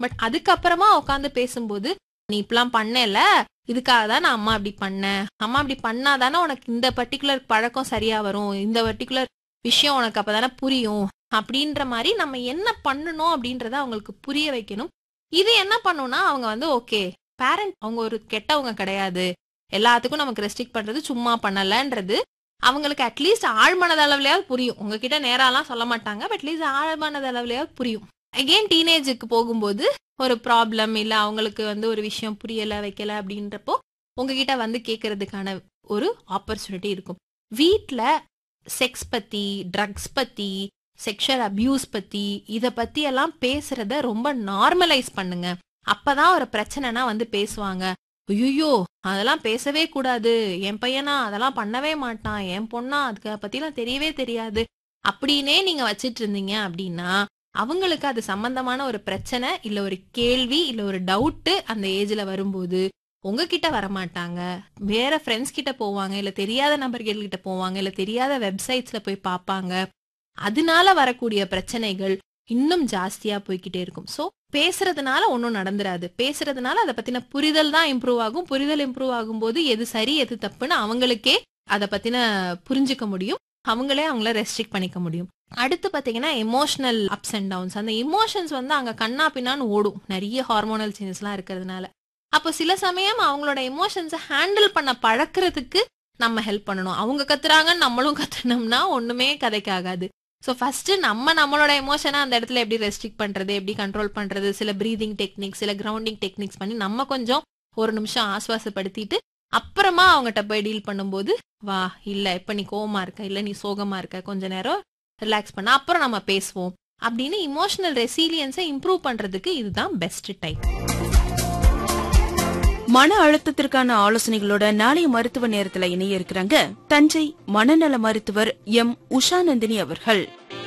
but அதுக்கப்புறமா உட்காந்து பேசும்போது நீ இப்பெல்லாம் பண்ணல இதுக்காக தான் நான் அம்மா அப்படி பண்ணேன் அம்மா அப்படி பண்ணாதானே உனக்கு இந்த பர்டிகுலர் பழக்கம் சரியா வரும் இந்த பர்டிகுலர் விஷயம் உனக்கு அப்பதானே புரியும் அப்படின்ற மாதிரி நம்ம என்ன பண்ணணும் அப்படின்றத அவங்களுக்கு புரிய வைக்கணும் இது என்ன பண்ணும்னா அவங்க வந்து ஓகே பேரண்ட் அவங்க ஒரு கெட்டவங்க கிடையாது எல்லாத்துக்கும் நமக்கு ரெஸ்ட்ரிக்ட் பண்றது சும்மா பண்ணலன்றது அவங்களுக்கு அட்லீஸ்ட் ஆழ்மனதளவுலயாவது புரியும் உங்ககிட்ட நேராலாம் சொல்ல மாட்டாங்க பட் அட்லீஸ்ட் ஆழ்மனதளவுலயாவது புரியும் அகெயின் டீனேஜுக்கு போகும்போது ஒரு ப்ராப்ளம் இல்ல அவங்களுக்கு வந்து ஒரு விஷயம் புரியல வைக்கல அப்படின்றப்போ உங்ககிட்ட வந்து கேட்கறதுக்கான ஒரு ஆப்பர்ச்சுனிட்டி இருக்கும் வீட்ல செக்ஸ் பத்தி ட்ரக்ஸ் பத்தி செக்ஷுவல் அபியூஸ் பத்தி இத பத்தி எல்லாம் பேசுறத ரொம்ப நார்மலைஸ் பண்ணுங்க அப்பதான் ஒரு பிரச்சனைனா வந்து பேசுவாங்க ஐயோ அதெல்லாம் பேசவே கூடாது என் பையனா அதெல்லாம் பண்ணவே மாட்டான் என் பொண்ணா அதுக்கு பத்திலாம் தெரியவே தெரியாது அப்படின்னே நீங்க வச்சிட்டு இருந்தீங்க அப்படின்னா அவங்களுக்கு அது சம்பந்தமான ஒரு பிரச்சனை இல்ல ஒரு கேள்வி இல்ல ஒரு டவுட் அந்த ஏஜ்ல வரும்போது உங்ககிட்ட வரமாட்டாங்க வேற ஃப்ரெண்ட்ஸ் கிட்ட போவாங்க இல்ல தெரியாத நபர்கள் கிட்ட போவாங்க இல்ல தெரியாத வெப்சைட்ஸ்ல போய் பார்ப்பாங்க அதனால வரக்கூடிய பிரச்சனைகள் இன்னும் ஜாஸ்தியா போய்கிட்டே இருக்கும் சோ பேசுறதுனால ஒன்றும் நடந்துராது பேசுறதுனால அதை பத்தின புரிதல் தான் இம்ப்ரூவ் ஆகும் புரிதல் இம்ப்ரூவ் ஆகும்போது எது சரி எது தப்புன்னு அவங்களுக்கே அதை பத்தின புரிஞ்சுக்க முடியும் அவங்களே அவங்கள ரெஸ்ட்ரிக்ட் பண்ணிக்க முடியும் அடுத்து பாத்தீங்கன்னா எமோஷனல் அப்ஸ் அண்ட் டவுன்ஸ் அந்த இமோஷன்ஸ் வந்து அங்க கண்ணா பின்னான்னு ஓடும் நிறைய ஹார்மோனல் சேஞ்சஸ்லாம் இருக்கிறதுனால அப்போ சில சமயம் அவங்களோட எமோஷன்ஸை ஹேண்டில் பண்ண பழக்கிறதுக்கு நம்ம ஹெல்ப் பண்ணணும் அவங்க கத்துறாங்கன்னு நம்மளும் கத்துனோம்னா ஒண்ணுமே கதைக்கு ஆகாது ஸோ ஃபர்ஸ்ட் நம்ம நம்மளோட எமோஷனை அந்த இடத்துல எப்படி ரெஸ்ட்ரிக்ட் பண்றது எப்படி கண்ட்ரோல் பண்றது சில ப்ரீதிங் டெக்னிக்ஸ் சில கிரவுண்டிங் டெக்னிக்ஸ் பண்ணி நம்ம கொஞ்சம் ஒரு நிமிஷம் ஆஸ்வாசப்படுத்திட்டு அப்புறமா அவங்ககிட்ட போய் டீல் பண்ணும்போது வா இல்ல இப்ப நீ கோவமா இருக்க இல்ல நீ சோகமா இருக்க கொஞ்ச நேரம் ரிலாக்ஸ் பண்ண அப்புறம் நம்ம பேசுவோம் அப்படின்னு இமோஷனல் ரெசிலியன்ஸை இம்ப்ரூவ் பண்றதுக்கு இதுதான் பெஸ்ட் டைம் மன அழுத்தத்திற்கான ஆலோசனைகளோட நாளைய மருத்துவ நேரத்துல இணைய இருக்கிறாங்க தஞ்சை மனநல மருத்துவர் எம் உஷாநந்தினி அவர்கள்